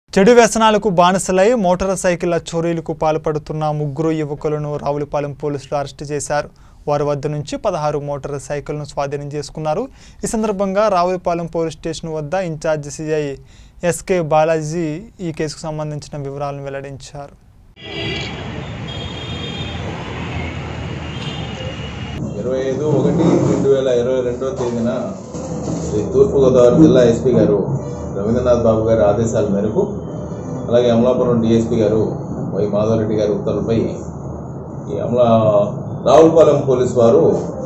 చెడు వ్యసనాలకు బానిసలై మోటార్ సైకిళ్ల చోరీలకు పాల్పడుతున్న ముగ్గురు యువకులను రావులపాలెం పోలీసులు అరెస్టు చేశారు వారి వద్ద నుంచి పదహారు మోటార్ సైకిళ్లను స్వాధీనం చేసుకున్నారు ఈ సందర్భంగా రావులపాలెం పోలీస్ స్టేషన్ వద్ద ఇన్ఛార్జ్ సిఐ ఎస్కే బాలాజీ ఈ కేసుకు సంబంధించిన వివరాలను వెల్లడించారు ఇరవై ఐదు ఒకటి రెండు వేల ఇరవై రెండవ తేదీన శ్రీ తూర్పుగోదావరి జిల్లా ఎస్పీ గారు రవీంద్రనాథ్ బాబు గారి ఆదేశాల మేరకు అలాగే అమలాపురం డిఎస్పీ గారు వై మాధవరెడ్డి గారి ఉత్తర్వులపై ఈ అమలా రావులపాలెం పోలీస్ వారు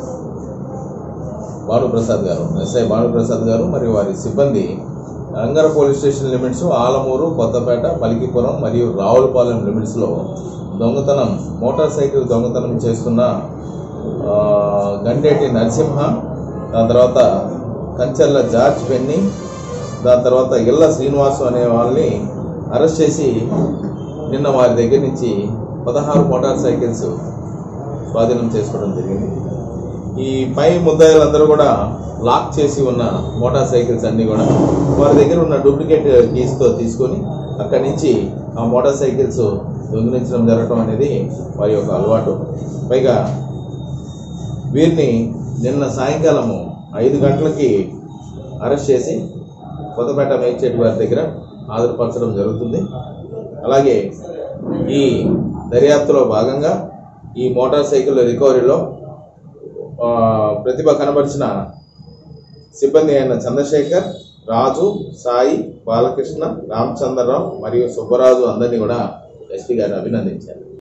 భానుప్రసాద్ గారు ఎస్ఐ భానుప్రసాద్ గారు మరియు వారి సిబ్బంది రంగర police station limits Alamuru Kothapeta Palikipuram మరియు రావులపాలెం లిమిట్స్లో దొంగతనం మోటార్ సైకిల్ దొంగతనం చేస్తున్న ఆ, గండేటి నరసింహ దాని తర్వాత కంచెల్ల జార్జ్ పెన్ని దాని తర్వాత ఇళ్ళ శ్రీనివాసు అనే వాళ్ళని అరెస్ట్ చేసి నిన్న వారి దగ్గర నుంచి పదహారు మోటార్ సైకిల్స్ స్వాధీనం చేసుకోవడం జరిగింది ఈ పై ముద్దాయిలందరూ కూడా లాక్ చేసి ఉన్న మోటార్ సైకిల్స్ అన్ని కూడా వారి దగ్గర ఉన్న డూప్లికేట్ కీస్తో తీసుకొని అక్కడి నుంచి ఆ మోటార్ సైకిల్స్ దొంగిలించడం జరగడం అనేది వారి యొక్క అలవాటు పైగా వీరిని నిన్న సాయంకాలము ఐదు గంటలకి అరెస్ట్ చేసి కొత్తపేట మేజిస్ట్రేట్ వారి దగ్గర హాజరుపరచడం జరుగుతుంది అలాగే ఈ దర్యాప్తులో భాగంగా ఈ మోటార్ సైకిల్ రికవరీలో ఆ, ప్రతిభ కనబరిచిన సిబ్బంది అయిన చంద్రశేఖర్ రాజు సాయి బాలకృష్ణ రామచంద్రరావు మరియు సుబ్బరాజు అందరినీ కూడా ఎస్పీ గారు అభినందించారు